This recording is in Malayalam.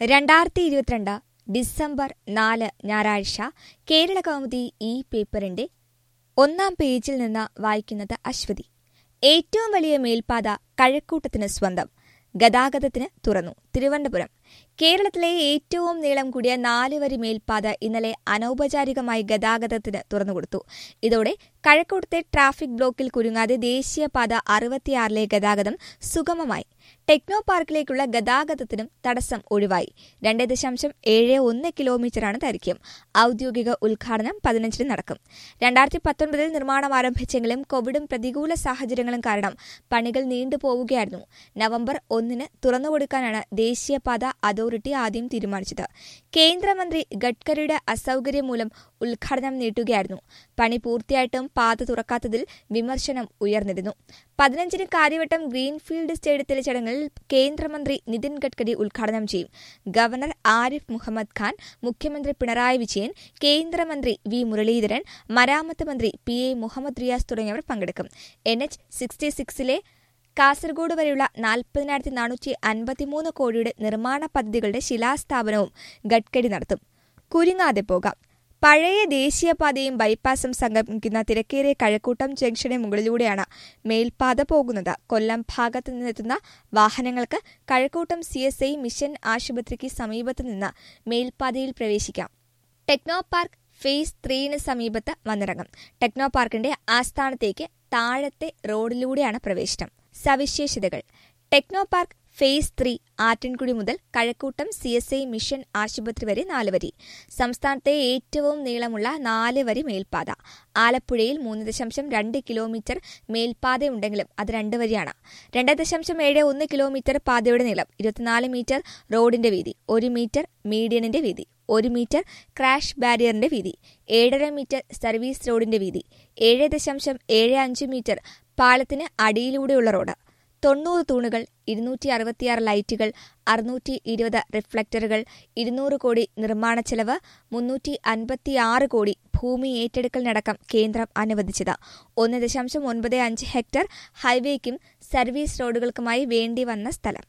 രണ്ടായിരത്തി ഇരുപത്തിരണ്ട് ഡിസംബർ നാല് ഞായറാഴ്ച കേരള കൗമുദി ഈ പേപ്പറിന്റെ ഒന്നാം പേജിൽ നിന്ന് വായിക്കുന്നത് അശ്വതി ഏറ്റവും വലിയ മേൽപ്പാത കഴക്കൂട്ടത്തിന് സ്വന്തം ഗതാഗതത്തിന് തുറന്നു തിരുവനന്തപുരം കേരളത്തിലെ ഏറ്റവും നീളം കൂടിയ നാല് വരി മേൽപ്പാത ഇന്നലെ അനൗപചാരികമായി ഗതാഗതത്തിന് തുറന്നുകൊടുത്തു ഇതോടെ കഴക്കൂട്ടത്തെ ട്രാഫിക് ബ്ലോക്കിൽ കുരുങ്ങാതെ ദേശീയപാത അറുപത്തിയാറിലെ ഗതാഗതം സുഗമമായി ടെക്നോ പാർക്കിലേക്കുള്ള ഗതാഗതത്തിനും തടസ്സം ഒഴിവായി രണ്ട് ദശാംശം ഏഴ് ഒന്ന് കിലോമീറ്ററാണ് ദൈർഘ്യം ഔദ്യോഗിക ഉദ്ഘാടനം പതിനഞ്ചിന് നടക്കും രണ്ടായിരത്തി പത്തൊൻപതിൽ നിർമ്മാണം ആരംഭിച്ചെങ്കിലും കോവിഡും പ്രതികൂല സാഹചര്യങ്ങളും കാരണം പണികൾ നീണ്ടുപോവുകയായിരുന്നു നവംബർ ഒന്നിന് തുറന്നുകൊടുക്കാനാണ് ദേശീയപാത അതോറിറ്റി ആദ്യം തീരുമാനിച്ചത് കേന്ദ്രമന്ത്രി ഗഡ്കരിയുടെ അസൌകര്യം മൂലം ഉദ്ഘാടനം നീട്ടുകയായിരുന്നു പണി പൂർത്തിയായിട്ടും പാത തുറക്കാത്തതിൽ വിമർശനം ഉയർന്നിരുന്നു പതിനഞ്ചിന് കാര്യവട്ടം ഗ്രീൻഫീൽഡ് സ്റ്റേഡിയത്തിലെ ചടങ്ങിൽ കേന്ദ്രമന്ത്രി നിതിൻ ഗഡ്കരി ഉദ്ഘാടനം ചെയ്യും ഗവർണർ ആരിഫ് മുഹമ്മദ് ഖാൻ മുഖ്യമന്ത്രി പിണറായി വിജയൻ കേന്ദ്രമന്ത്രി വി മുരളീധരൻ മരാമത്ത് മന്ത്രി പി എ മുഹമ്മദ് റിയാസ് തുടങ്ങിയവർ പങ്കെടുക്കും എൻ എച്ച് സിക്സ്റ്റി സിക്സിലെ കാസർഗോഡ് വരെയുള്ള നാൽപ്പതിനായിരത്തി നാനൂറ്റി അൻപത്തിമൂന്ന് കോടിയുടെ നിർമ്മാണ പദ്ധതികളുടെ ശിലാസ്ഥാപനവും ഗഡ്കരി നടത്തും കുരുങ്ങാതെ പോകാം പഴയ ദേശീയപാതയും ബൈപ്പാസും സംഗമിക്കുന്ന തിരക്കേറിയ കഴക്കൂട്ടം ജംഗ്ഷന് മുകളിലൂടെയാണ് മേൽപ്പാത പോകുന്നത് കൊല്ലം ഭാഗത്തു നിന്നെത്തുന്ന വാഹനങ്ങൾക്ക് Kazhakkoottam C S I mission ആശുപത്രിക്ക് സമീപത്ത് നിന്ന് മേൽപ്പാതയിൽ പ്രവേശിക്കാം ടെക്നോ പാർക്ക് ഫേസ് ത്രീന് സമീപത്ത് വന്നിറങ്ങും ടെക്നോ പാർക്കിന്റെ ആസ്ഥാനത്തേക്ക് താഴത്തെ റോഡിലൂടെയാണ് പ്രവേശനം സവിശേഷതകൾ techno park phase three Attinkudi മുതൽ Kazhakkoottam C S I mission ആശുപത്രി വരെ നാല് വരി സംസ്ഥാനത്തെ ഏറ്റവും നീളമുള്ള നാല് വരി മേൽപ്പാത ആലപ്പുഴയിൽ മൂന്ന് ദശാംശം രണ്ട് കിലോമീറ്റർ മേൽപ്പാതയുണ്ടെങ്കിലും അത് രണ്ട് വരിയാണ് രണ്ട് ദശാംശം ഏഴ് ഒന്ന് കിലോമീറ്റർ പാതയുടെ നീളം ഇരുപത്തിനാല് മീറ്റർ റോഡിന്റെ വീതി ഒരു മീറ്റർ മീഡിയനിന്റെ വീതി ഒരു മീറ്റർ ക്രാഷ് ബാരിയറിന്റെ വീതി ഏഴര മീറ്റർ സർവീസ് റോഡിന്റെ വീതി ഏഴ് ദശാംശം ഏഴ് അഞ്ച് മീറ്റർ പാലത്തിന് അടിയിലൂടെയുള്ള റോഡ് തൊണ്ണൂറ് തൂണുകൾ ഇരുന്നൂറ്റി അറുപത്തിയാറ് ലൈറ്റുകൾ അറുന്നൂറ്റി ഇരുപത് റിഫ്ലക്ടറുകൾ ഇരുന്നൂറ് കോടി നിർമ്മാണ ചെലവ് മുന്നൂറ്റി അൻപത്തിയാറ് കോടി ഭൂമി ഏറ്റെടുക്കലിനടക്കം കേന്ദ്രം അനുവദിച്ചത് ഒന്ന് ദശാംശം ഒൻപത് അഞ്ച് ഹെക്ടർ ഹൈവേക്കും സർവീസ് റോഡുകൾക്കുമായി വേണ്ടി വന്ന സ്ഥലം